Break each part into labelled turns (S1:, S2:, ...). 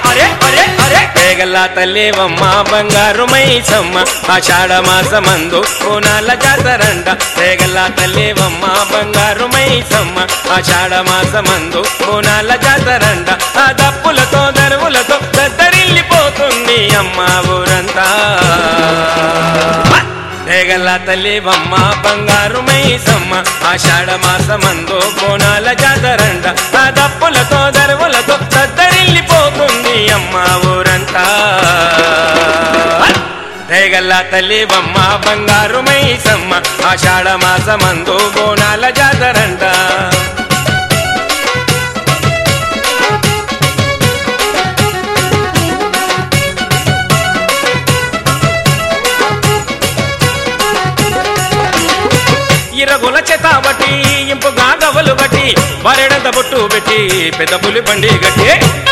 S1: అరే అరే అరే పేగల తల్లేవమ్మ బంగారు మైసమ్మ ఆషాఢ మాసమందు కోనాల జాతరంట పేగల తల్లేవమ్మ బంగారు మైసమ్మ ఆషాఢ మాసమందు కోనాల జాతరంట ఆ దప్పులతో దరువులతో దద్దరిల్లిపోతుంది అమ్మ ఊరంతా పేగల తల్లివమ్మ బంగారు మైసమ్మ ఆషాఢ మాసమందు కోనాల జాతరంట ఆ దప్పులతో దరువులతో దద్దరిల్లిపోతుంది అమ్మ ఊరంతా పేగల తల్లివమ్మ బంగారు మైసమ్మ ఆషాఢ మాసమందు కోనాల జాతరంట ఇరగుల చేత బట్టి ఇంపుగా గవలు బట్టి వరెడంత బొట్టు పెట్టి పెద్ద పులి బండి గట్టి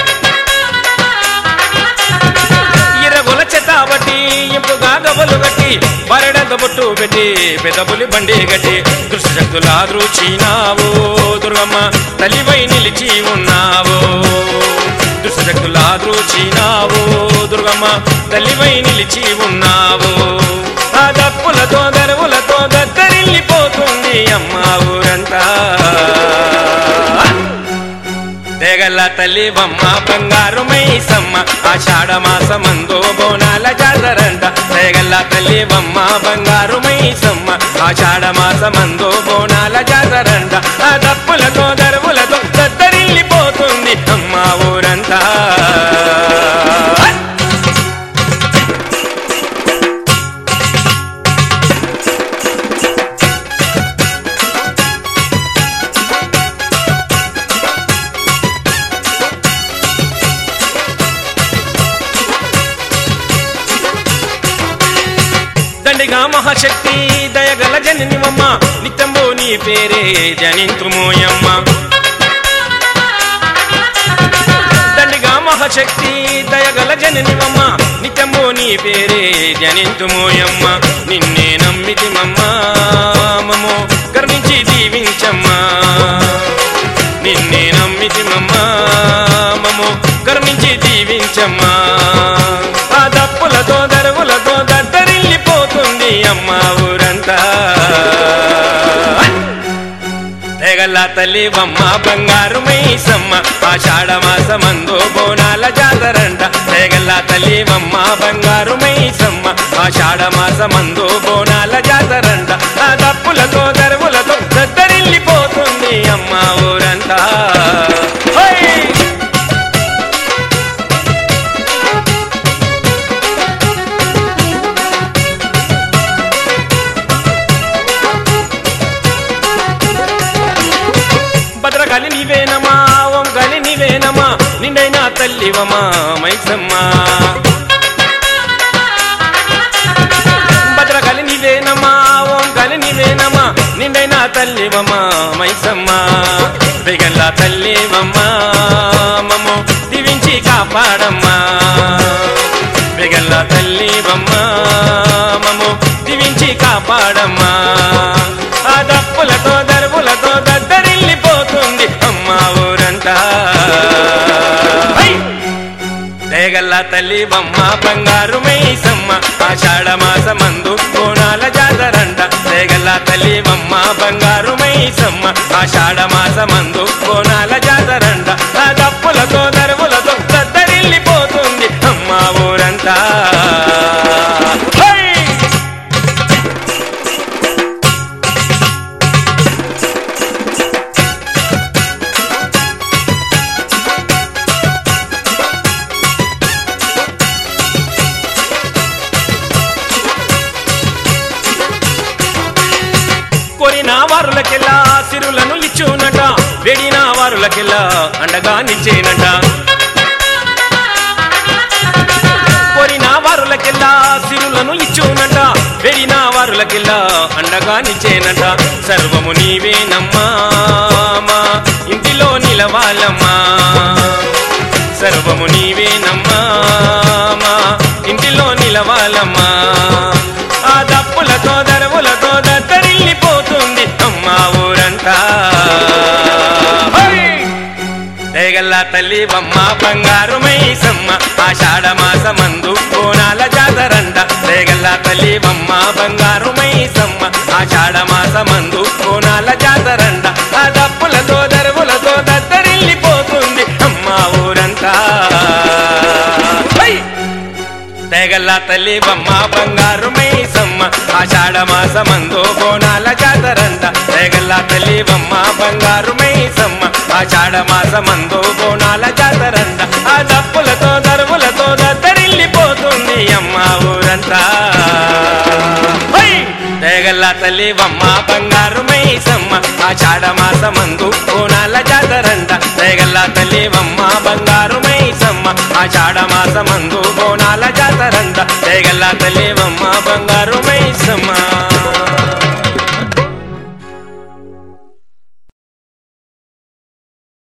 S1: ఇరగుల చేత బట్టి ఇంపుగా గవలు గట్టి వరెడంత బొట్టు పెట్టి పెద్ద పులి బండి గట్టి దుష్టశక్తుల దృచినావు దుర్గమ్మ తల్లివై నిలిచి ఉన్నావు దుష్టశక్తుల దృచినావు దుర్గమ్మ తల్లివై నిలిచి ఉన్నావు ఆ దప్పులతో దరువులతో దద్దరిల్లిపోతుంది అమ్మ ఊరంతా తెగల తల్లి బొమ్మ బంగారు మైసమ్మ ఆషాఢ మాసమందు బోనాల జాతరంట తెగల తల్లి బొమ్మ బంగారు మైసమ్మ ఆషాఢ మాసమందు బోనాల జాతరంట ఆ దప్పులతో దరువులతో దద్దరిల్లిపోతుంది అమ్మ ఊరంతా దండిగా మహాశక్తి దయగల జననివమ్మ నిత్యంబో నీ పేరే జనింతుమోయమ్మ దండిగా మహాశక్తి దయగల జననివమ్మ నిత్యంబో నీ పేరే జనింతుమోయమ్మ నిన్నే నమ్మితి మమ్మ మమో కరుణించి దీవించమ్మా నిన్నే నమ్మితి మమ్మ మమో కరుణించి దీవించమ్మా ఆ దప్పులతో దరువులతో దద్దరిల్లిపోతుంది అమ్మ ఊరంతా తెగల తల్లి బొమ్మ బంగారు మైసమ్మ ఆషాఢ మాసమందు బోనాల జాతరంట తెగల తల్లి బొమ్మ బంగారు మైసమ్మ ఆషాఢ మాసమందు బోనాల జాతరంట ఆ దప్పులతో దరువులతో దద్దరిల్లిపోతుంది అమ్మ ఊరంతా హై! భద్రకాళి నీవేనమా ఓం కాళి నీవేనమా నిండైనా తల్లివమా మైసమ్మా భద్రకాళి నీవేనమా ఓం కాళి నీవేనమా నిండైనా తల్లివమా మైసమ్మా బిగల్ల తల్లివమ్మా మమ్ము దివించి కాపాడమ్మా బిగల్ల తల్లివమ్మా మమ్ము దివించి కాపాడమ్మా ఆ దప్పులతో దరువులతో దద్దరిల్లిపోతుంది అమ్మ ఊరంతా హై! దేగల్ల తల్లి బొమ్మ బంగారు మైసమ్మ ఆషాఢ మాసమందు కోణాల జాతరంట దేగల్ల తల్లి బొమ్మ బంగారు మైసమ్మ ఆషాఢ మాసమందు కోణాల జాతరంట ఆ దప్పులతో దరువులతో దద్దరిల్లిపోతుంది అమ్మ ఊరంతా హై! కోరిన వారులకెల్లా సిరులను ఇచ్చునట వెడిన వారులకెల్లా అండగా నిచ్చేనట కోరిన వారులకెల్లా సిరులను ఇచ్చునట వెడిన వారులకెల్లా అండగా నిచ్చేనట సర్వము నీవేనమ్మా మా ఇంటిలో నిలవాలమ్మా సర్వము నీవేనమ్మా మా ఇంటిలో నిలవాలమ్మా ఆ దప్పులతో దరవులతో దద్దరిల్లిపోతుంది అమ్మా ఊరంతా హై! దేగల్లా తల్లి బొమ్మ బంగారు మైసమ్మ ఆషాఢ మాసమందు కోనాల జాతరంట దేగల్లా తల్లి బొమ్మ బంగారు మైసమ్మ ఆషాఢ మాసమందు కోనాల జాతరంట ఆ దప్పులతో దరువులతో దద్దరిల్లిపోతుంది అమ్మ ఊరంతా హై! తెగల్లా తల్లి బొమ్మ బంగారు మైసమ్మ ఆషాఢ మాసమందు బోనాల జాతరంట తెగల్లా తల్లి బొమ్మ బంగారు మైసమ్మ ఆషాఢ మాసమందు బోనాల జాతరంట ఆ దప్పులతో దరువులతో దద్దరిల్లిపోతుంది అమ్మ ఊరంతా హై! తెగల్లా తల్లి బొమ్మ బంగారు మైసమ్మ ఆషాఢ మాసమందు బోనాల జాతరంట తెగల్లా తల్లి బొమ్మ బంగారు మైసమ్మ ఆషాఢ మాసమందు బోనాల జాతరంట తెగల్లా తల్లి బొమ్మ బంగారు మైసమ్మ